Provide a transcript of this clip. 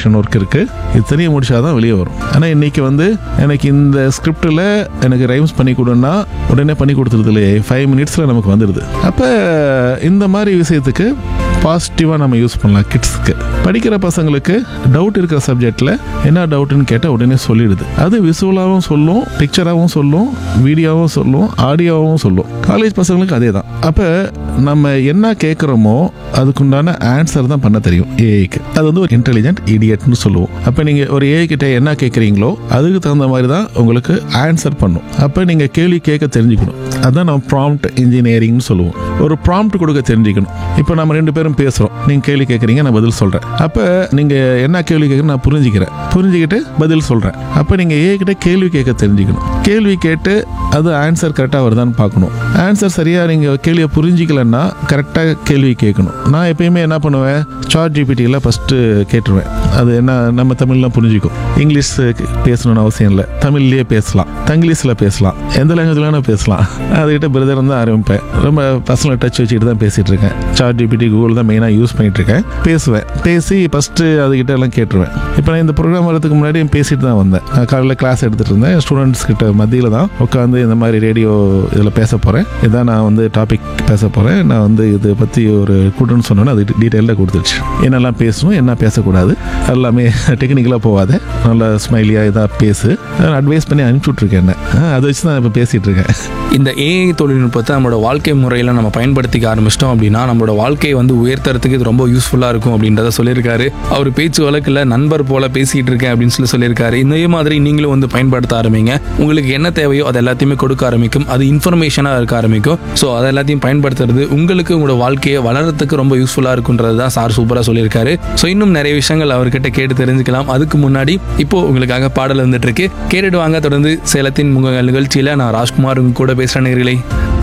translation work இருக்குது இத்தனையும் முடிச்சா தான் வெளியே வரும் ஆனால் இன்னைக்கு வந்து எனக்கு இந்த ஸ்கிரிப்டில் எனக்கு ரைம்ஸ் பண்ணி கொடுன்னா உடனே பண்ணி கொடுத்துருது இல்லையே ஃபைவ் மினிட்ஸில் நமக்கு வந்துடுது அப்போ இந்த மாதிரி விஷயத்துக்கு பாசிட்டிவாக நம்ம யூஸ் பண்ணலாம் கிட்ஸ்க்கு படிக்கிற பசங்களுக்கு டவுட் இருக்கிற சப்ஜெக்டில் என்ன டவுட்டுன்னு கேட்டால் உடனே சொல்லிடுது அது விசுவலாகவும் சொல்லும் பிக்சராகவும் சொல்லும் வீடியோவும் சொல்லும் ஆடியோவும் சொல்லும் காலேஜ் பசங்களுக்கு அதே தான் அப்போ நம்ம என்ன கேட்குறோமோ அதுக்குண்டான ஆன்சர் தான் பண்ண தெரியும் ஏஐக்கு அது வந்து ஒரு இன்டெலிஜென்ட் இடியட்னு சொல்லுவோம் அப்போ நீங்கள் ஒரு ஏஐ கிட்ட என்ன கேட்குறீங்களோ அதுக்கு தகுந்த மாதிரி தான் உங்களுக்கு ஆன்சர் பண்ணும் அப்போ நீங்கள் கேள்வி கேட்க தெரிஞ்சுக்கணும் அதான் நம்ம ப்ராம்ப்ட் இன்ஜினியரிங்னு சொல்லுவோம் ஒரு ப்ராம்ப்ட் கொடுக்க தெரிஞ்சுக்கணும் இப்போ நம்ம ரெண்டு பேரும் பேசுகிறோம் நீங்கள் கேள்வி கேட்குறீங்க நான் பதில் சொல்கிறேன் அப்போ நீங்கள் என்ன கேள்வி கேட்குறேன் நான் புரிஞ்சுக்கிறேன் புரிஞ்சுக்கிட்டு பதில் சொல்கிறேன் அப்போ நீங்கள் ஏ கிட்ட கேள்வி கேட்க தெரிஞ்சுக்கணும் கேள்வி கேட்டு அது ஆன்சர் கரெக்டாக வருதான்னு பார்க்கணும் ஆன்சர் சரியாக நீங்கள் கேள்வியை புரிஞ்சிக்கலன்னா கரெக்டாக கேள்வி கேட்கணும் நான் எப்பயுமே என்ன பண்ணுவேன் சார்ட் ஜிபிடியில் ஃபஸ்ட்டு கேட்டுருவேன் அது என்ன நம்ம தமிழ்லாம் புரிஞ்சிக்கும் இங்கிலீஷ் பேசணும்னு அவசியம் இல்லை தமிழ்லேயே பேசலாம் தங்கிலீஷில் பேசலாம் எந்த லாங்குவேஜில் வேணால் பேசலாம் அதுக்கிட்ட பிரதர் தான் ஆரம்பிப்பேன் ரொம்ப பர்சனல் டச் வச்சுக்கிட்டு தான் பேசிகிட்டு இருக்கேன் சார்ட் ஜிபிடி கூகுள் தான் மெயினாக யூஸ் பண்ணிட்டு இருக்கேன் பேசுவேன் பேசி ஃபஸ்ட்டு அதுக்கிட்ட எல்லாம் கேட்டுருவேன் இப்போ நான் இந்த ப்ரோக்ராம் வரதுக்கு முன்னாடி பேசிட்டு தான் வந்தேன் நான் காலையில் கிளாஸ் எடுத்துகிட்டு இருந்தேன் ஸ்டூடெண்ட்ஸ் கிட்ட மத்தியில் தான் உட்காந்து இந்த மாதிரி ரேடியோ இதில் பேச போகிறேன் இதான் நான் வந்து டாபிக் பேச போகிறேன் நான் வந்து இதை பற்றி ஒரு கூட்டம்னு சொன்னோன்னே அது டீட்டெயிலாக கொடுத்துருச்சு என்னெல்லாம் பேசணும் என்ன பேசக்கூடாது எல்லாமே டெக்னிக்கலாக போகாத நல்லா ஸ்மைலியாக இதாக பேசு அட்வைஸ் பண்ணி அனுப்பிச்சி விட்ருக்கேன் என்ன அதை வச்சு தான் இப்போ பேசிகிட்டு இருக்கேன் இந்த ஏஐ தொழில்நுட்பத்தை நம்மளோட வாழ்க்கை முறையில் நம்ம பயன்படுத்திக்க ஆரம்பிச்சிட்டோம் அப்படின்னா நம்மளோட வாழ்க்கையை வந்து உயர்த்தறதுக்கு இது ரொம்ப யூஸ்ஃபுல்லாக இருக்கும் அப்படின்றத சொல்லியிருக்காரு அவர் பேச்சு வழக்கில் நண்பர் போல பேசிக்கிட்டு இருக்கேன் அப்படின்னு சொல்லி சொல்லியிருக்காரு இதே மாதிரி நீங்களும் வந்து பயன்படுத்த ஆரம்பிங்க உங்களுக்கு என்ன தேவையோ அது எல்லாத்தையுமே கொடுக்க ஆரம்பிக்கும் அது இன்ஃபர்மேஷனாக இருக்க ஆரம்பிக்கும் ஸோ அதை எல்லாத்தையும் பயன்படுத்துறது உங்களுக்கு உங்களோட வாழ்க்கையை வளர்றதுக்கு ரொம்ப யூஸ்ஃபுல்லாக இருக்குன்றது தான் சார் சூப்பராக சொல்லியிருக்காரு ஸோ இன்னும் நிறைய விஷயங்கள் அவர்கிட்ட கேட்டு தெரிஞ்சுக்கலாம் அதுக்கு முன்னாடி இப்போ உங்களுக்காக பாடல் வந்துட்டு இருக்கு கேட்டுட்டு வாங்க தொடர்ந்து சேலத்தின் உங்கள் நிகழ்ச்சியில் நான் ராஜ்குமார் உங்க கூட பேசுகிறேன் நேயர்களே